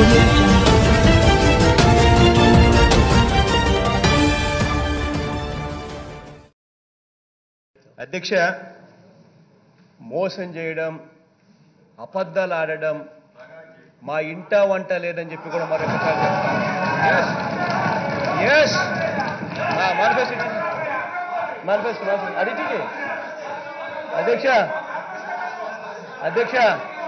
audio jungle. అధ్యక్ష మోసం చేయడం అబద్ధాలు ఆడడం మా ఇంట వంట లేదని చెప్పి కూడా మరొకసారి ఎస్ మేనిఫెస్టో మేనిఫెస్టో అడిగి అధ్యక్ష అధ్యక్ష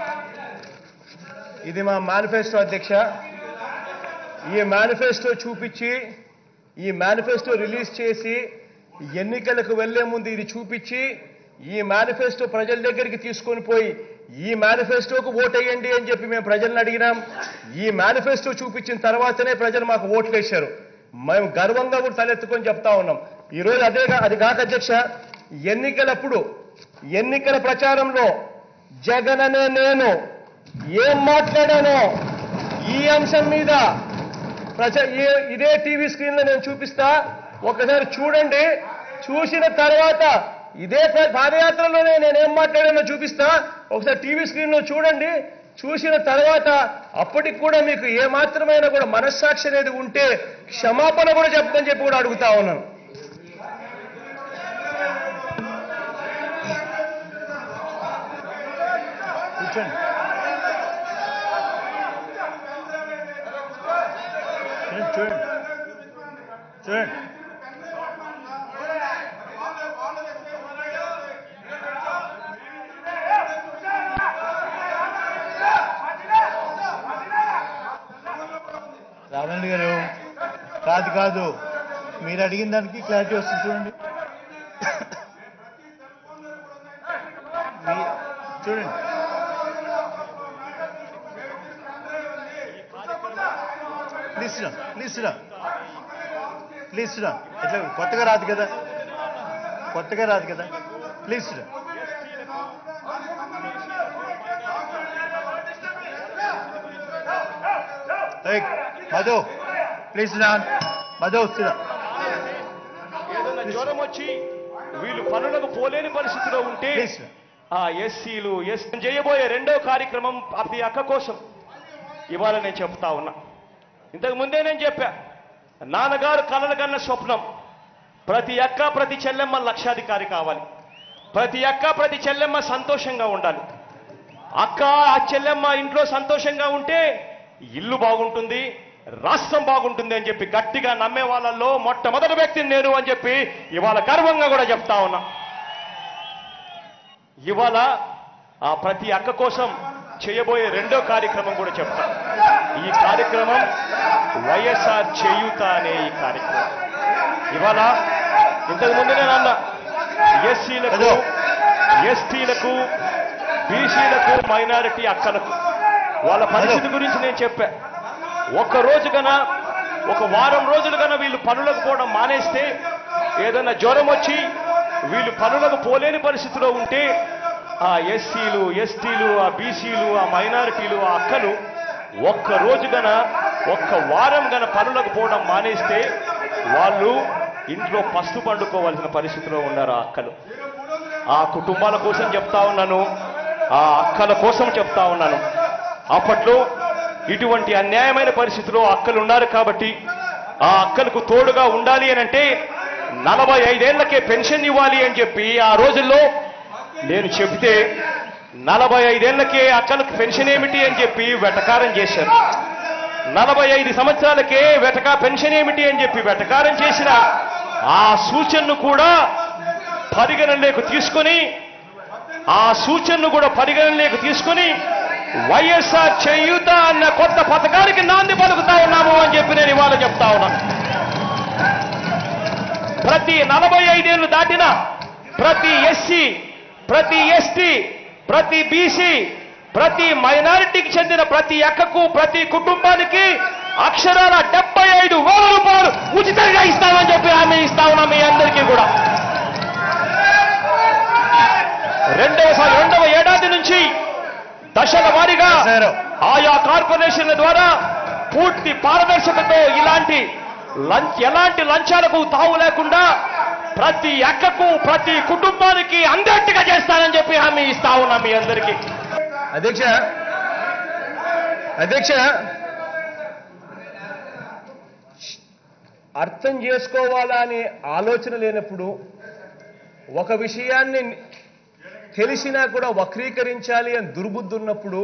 ఇది మా మేనిఫెస్టో అధ్యక్ష ఈ మేనిఫెస్టో చూపించి ఈ మేనిఫెస్టో రిలీజ్ చేసి ఎన్నికలకు వెళ్లే ముందు ఇది చూపించి ఈ మేనిఫెస్టో ప్రజల దగ్గరికి తీసుకొని పోయి ఈ మేనిఫెస్టోకు ఓటేయండి అని చెప్పి మేము ప్రజలను అడిగినాం ఈ మేనిఫెస్టో చూపించిన తర్వాతనే ప్రజలు మాకు ఓట్లు వేశారు మేము గర్వంగా కూడా తలెత్తుకొని చెప్తా ఉన్నాం ఈ రోజు అదే కా- అది కాక అధ్యక్ష ఎన్నికలప్పుడు ఎన్నికల ప్రచారంలో జగన్ అనే నేను ఏం మాట్లాడానో ఈ అంశం మీద ప్రజ ఈ- ఇదే టీవీ స్క్రీన్ లో నేను చూపిస్తా ఒకసారి చూడండి చూసిన తర్వాత ఇదే ప్ర- పాదయాత్రలోనే నేను ఏం మాట్లాడానో చూపిస్తా ఒకసారి టీవీ స్క్రీన్ లో చూడండి చూసిన తర్వాత అప్పటికి కూడా మీకు ఏ మాత్రమైనా కూడా మనస్సాక్షి అనేది ఉంటే క్షమాపణ కూడా చెప్పమని చెప్పి కూడా అడుగుతా ఉన్నాను కూర్చోండి చూడండి చూడండి చూడండి రామరెడ్డి గారు కాదు కాదు మీరు అడిగిన దానికి క్లారిటీ వస్తుంది చూడండి మీ- చూడండి ప్లీజ్ రా ప్లీజ్ రా ప్లీజ్ రా ఎట్లా కొత్తగా రాదు కదా కొత్తగా రాదు కదా ప్లీజ్ రా ఏయ్, మధు ప్లీజ్ రా మధు వస్తున్నా ఏదైనా జ్వరం వచ్చి వీళ్ళు పనులకు పోలేని పరిస్థితిలో ఉంటే ప్లీజ్ రా ఆ ఎస్సీలు ఎస్ చేయబోయే రెండో కార్యక్రమం ప్రతి అక్క కోసం ఇవాళ నేను చెప్తా ఉన్నా ఇంతకు ముందే నేను చెప్పా నాన్నగారు కలలు కన్న స్వప్నం ప్రతి అక్క ప్రతి చెల్లెమ్మ లక్షాధికారి కావాలి ప్రతి అక్క ప్రతి చెల్లెమ్మ సంతోషంగా ఉండాలి అక్క ఆ చెల్లెమ్మ ఇంట్లో సంతోషంగా ఉంటే ఇల్లు బాగుంటుంది రాష్ట్రం బాగుంటుంది అని చెప్పి గట్టిగా నమ్మే వాళ్ళల్లో మొట్టమొదటి వ్యక్తిని నేను అని చెప్పి ఇవాళ గర్వంగా కూడా చెప్తా ఉన్నా ఇవాళ ఆ ప్రతి అక్క కోసం చేయబోయే రెండో కార్యక్రమం కూడా చెప్తా ఈ కార్యక్రమం వైఎస్ఆర్ చేయూత అనే ఈ కార్యక్రమం ఇవాళ ఇంతకు ముందు నేను అన్నా ఎస్సీలకు ఎస్టీలకు బీసీలకు మైనారిటీ అక్కలకు వాళ్ళ పరిస్థితి గురించి నేను చెప్పా ఒక్క రోజు కన ఒక వారం రోజులు కన వీళ్ళు పనులకు పోవడం మానేస్తే ఏదైనా జ్వరం వచ్చి వీళ్ళు పనులకు పోలేని పరిస్థితిలో ఉంటే ఆ ఎస్సీలు ఎస్టీలు ఆ బీసీలు ఆ మైనారిటీలు ఆ అక్కలు ఒక్క రోజు గన ఒక్క వారం గన పనులకు పోవడం మానేస్తే వాళ్ళు ఇంట్లో పస్తు పండుకోవాల్సిన పరిస్థితిలో ఉన్నారు ఆ అక్కలు ఆ కుటుంబాల కోసం చెప్తా ఉన్నాను ఆ అక్కల కోసం చెప్తా ఉన్నాను అప్పట్లో ఇటువంటి అన్యాయమైన పరిస్థితిలో అక్కలు ఉన్నారు కాబట్టి ఆ అక్కలకు తోడుగా ఉండాలి అని అంటే నలభై ఐదేళ్లకే పెన్షన్ ఇవ్వాలి అని చెప్పి ఆ రోజుల్లో నేను చెబితే నలభై ఐదేళ్లకే అక్కలకు పెన్షన్ ఏమిటి అని చెప్పి వెటకారం చేశారు నలభై ఐదు సంవత్సరాలకే వెటకా పెన్షన్ ఏమిటి అని చెప్పి వెటకారం చేసిన ఆ సూచనను కూడా పరిగణనలోకి తీసుకొని ఆ సూచనను కూడా పరిగణనలోకి తీసుకొని వైఎస్ఆర్ చేయూత అన్న కొత్త పథకానికి నాంది పలుకుతా ఉన్నాము అని చెప్పి నేను ఇవాళ చెప్తా ఉన్నాను ప్రతి నలభై ఐదేళ్లు దాటిన ప్రతి ఎస్సీ ప్రతి ఎస్టీ ప్రతి బీసీ ప్రతి మైనారిటీకి చెందిన ప్రతి అక్కకు ప్రతి కుటుంబానికి అక్షరాల డెబ్బై ఐదు వేల రూపాయలు ఉచితంగా ఇస్తామని చెప్పి హామీ ఇస్తా ఉన్నాం మీ అందరికీ కూడా రెండవసారి రెండవ ఏడాది నుంచి దశల వారీగా సారు. ఆయా కార్పొరేషన్ల ద్వారా పూర్తి పారదర్శకతో ఇలాంటి లంచ్ ఎలాంటి లంచాలకు తావు లేకుండా ప్రతి అక్కకు ప్రతి కుటుంబానికి అందేట్టుగా చేస్తానని చెప్పి హామీ ఇస్తా ఉన్నా మీ అందరికీ అధ్యక్ష అధ్యక్ష అర్థం చేసుకోవాలా అనే ఆలోచన లేనప్పుడు ఒక విషయాన్ని తెలిసినా కూడా వక్రీకరించాలి అని దుర్బుద్ధి ఉన్నప్పుడు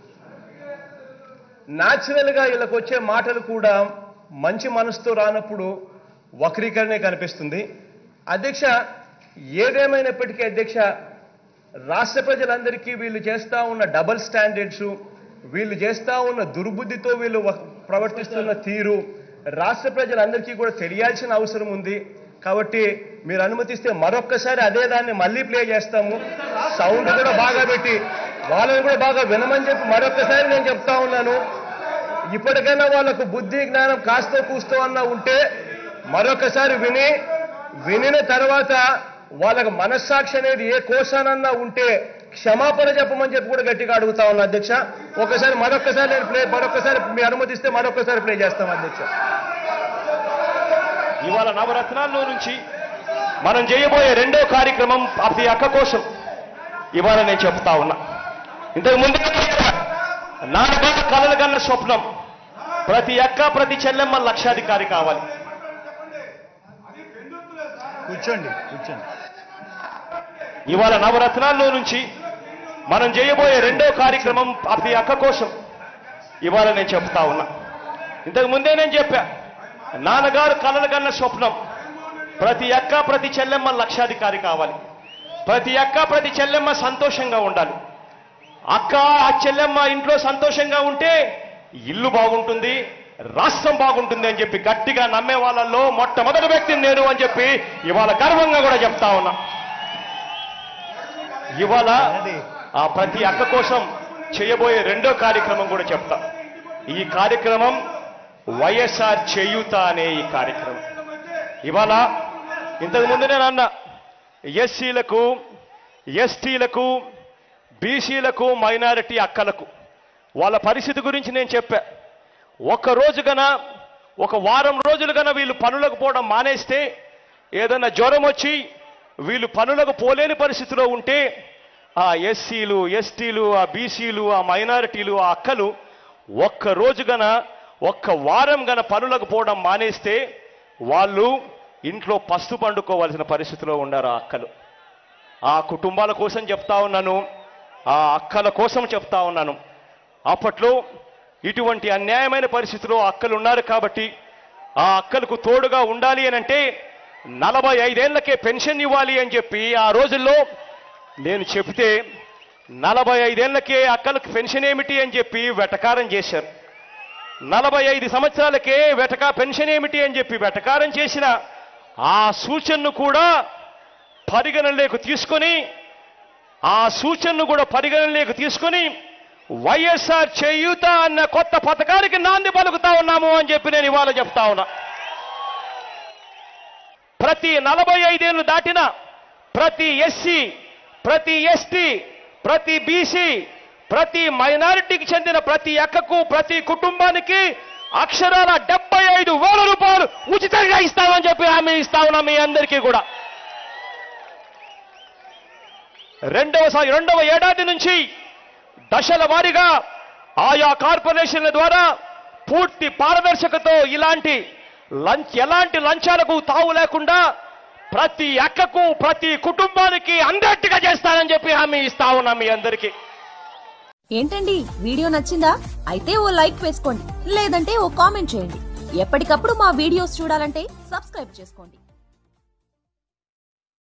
న్యాచురల్గా వీళ్ళకి వచ్చే మాటలు కూడా మంచి మనసుతో రానప్పుడు వక్రీకరణే కనిపిస్తుంది అధ్యక్ష ఏదేమైనప్పటికీ అధ్యక్ష రాష్ట్ర ప్రజలందరికీ వీళ్ళు చేస్తా ఉన్న డబల్ స్టాండర్డ్స్ వీళ్ళు చేస్తా ఉన్న దుర్బుద్ధితో వీళ్ళు వ- ప్రవర్తిస్తున్న తీరు రాష్ట్ర ప్రజలందరికీ కూడా తెలియాల్సిన అవసరం ఉంది కాబట్టి మీరు అనుమతిస్తే మరొక్కసారి అదే దాన్ని మళ్ళీ ప్లే చేస్తాము సౌండ్ కూడా బాగా పెట్టి వాళ్ళని కూడా బాగా వినమని చెప్పి మరొక్కసారి నేను చెప్తా ఉన్నాను ఇప్పటికైనా వాళ్ళకు బుద్ధి జ్ఞానం కాస్తో కూస్తో అన్నా ఉంటే మరొకసారి విని వినిన తర్వాత వాళ్ళకి మనస్సాక్షి అనేది ఏ కోశానన్నా ఉంటే క్షమాపణ చెప్పమని చెప్పి కూడా గట్టిగా అడుగుతా ఉన్నా అధ్యక్ష ఒకసారి మరొకసారి నేను ప్లే మరొకసారి మీ అనుమతిస్తే మరొకసారి ప్లే చేస్తాం అధ్యక్ష ఇవాళ నవరత్నాల్లో నుంచి మనం చేయబోయే రెండో కార్యక్రమం ప్రతి అక్క కోసం ఇవాళ నేను చెప్తా ఉన్నా ఇంతకు ముందు నాన్నగా కలలు కన్న స్వప్నం ప్రతి అక్క ప్రతి చెల్లెమ్మ లక్షాధికారి కావాలి కూర్చోండి కూర్చోండి ఇవాళ నవరత్నాల్లో నుంచి మనం చేయబోయే రెండో కార్యక్రమం ప్రతి అక్క కోసం ఇవాళ నేను చెప్తా ఉన్నా ఇంతకు ముందే నేను చెప్పా నాన్నగారు కలలు కన్న స్వప్నం ప్రతి అక్క ప్రతి చెల్లెమ్మ లక్షాధికారి కావాలి ప్రతి అక్క ప్రతి చెల్లెమ్మ సంతోషంగా ఉండాలి అక్క ఆ చెల్లెమ్మ ఇంట్లో సంతోషంగా ఉంటే ఇల్లు బాగుంటుంది రాష్ట్రం బాగుంటుంది అని చెప్పి గట్టిగా నమ్మే వాళ్ళల్లో మొట్టమొదటి వ్యక్తిని నేను అని చెప్పి ఇవాళ గర్వంగా కూడా చెప్తా ఉన్నా ఇవాళ ఆ ప్రతి అక్క కోసం చేయబోయే రెండో కార్యక్రమం కూడా చెప్తా ఈ కార్యక్రమం వైఎస్ఆర్ చేయూత అనే ఈ కార్యక్రమం ఇవాళ ఇంతకు ముందు నేను అన్న ఎస్సీలకు ఎస్టీలకు బీసీలకు మైనారిటీ అక్కలకు వాళ్ళ పరిస్థితి గురించి నేను చెప్పా ఒక్క రోజు గన ఒక వారం రోజులు గన వీళ్ళు పనులకు పోవడం మానేస్తే ఏదైనా జ్వరం వచ్చి వీళ్ళు పనులకు పోలేని పరిస్థితిలో ఉంటే ఆ ఎస్సీలు ఎస్టీలు ఆ బీసీలు ఆ మైనారిటీలు ఆ అక్కలు ఒక్క రోజు గన ఒక్క వారం గన పనులకు పోవడం మానేస్తే వాళ్ళు ఇంట్లో పస్తు పండుకోవాల్సిన పరిస్థితిలో ఉన్నారు ఆ అక్కలు ఆ కుటుంబాల కోసం చెప్తా ఉన్నాను ఆ అక్కల కోసం చెప్తా ఉన్నాను అప్పట్లో ఇటువంటి అన్యాయమైన పరిస్థితిలో అక్కలు ఉన్నారు కాబట్టి ఆ అక్కలకు తోడుగా ఉండాలి అని అంటే నలభై ఐదేళ్లకే పెన్షన్ ఇవ్వాలి అని చెప్పి ఆ రోజుల్లో నేను చెబితే నలభై ఐదేళ్లకే అక్కలకు పెన్షన్ ఏమిటి అని చెప్పి వెటకారం చేశారు నలభై ఐదు సంవత్సరాలకే వెటకా పెన్షన్ ఏమిటి అని చెప్పి వెటకారం చేసిన ఆ సూచనను కూడా పరిగణనలోకి తీసుకొని ఆ సూచనను కూడా పరిగణనలోకి తీసుకొని వైఎస్ఆర్ చేయూత అన్న కొత్త పథకానికి నాంది పలుకుతా ఉన్నాము అని చెప్పి నేను ఇవాళ చెప్తా ఉన్నా ప్రతి నలభై ఐదేళ్లు దాటిన ప్రతి ఎస్సీ ప్రతి ఎస్టీ ప్రతి బీసీ ప్రతి మైనారిటీకి చెందిన ప్రతి అక్కకు ప్రతి కుటుంబానికి అక్షరాల డెబ్బై ఐదు వేల రూపాయలు ఉచితంగా ఇస్తామని చెప్పి హామీ ఇస్తా ఉన్నాం మీ అందరికీ కూడా రెండవ సా- రెండవ ఏడాది నుంచి దశల వారీగా ఆయా కార్పొరేషన్ల ద్వారా పూర్తి పారదర్శకతో ఇలాంటి లంచ్ ఎలాంటి లంచాలకు తావు లేకుండా ప్రతి అక్కకు ప్రతి కుటుంబానికి అందట్టుగా చేస్తానని చెప్పి హామీ ఇస్తా ఉన్నాం మీ అందరికీ ఏంటండి వీడియో నచ్చిందా అయితే ఓ లైక్ వేసుకోండి లేదంటే ఓ కామెంట్ చేయండి ఎప్పటికప్పుడు మా వీడియోస్ చూడాలంటే సబ్స్క్రైబ్ చేసుకోండి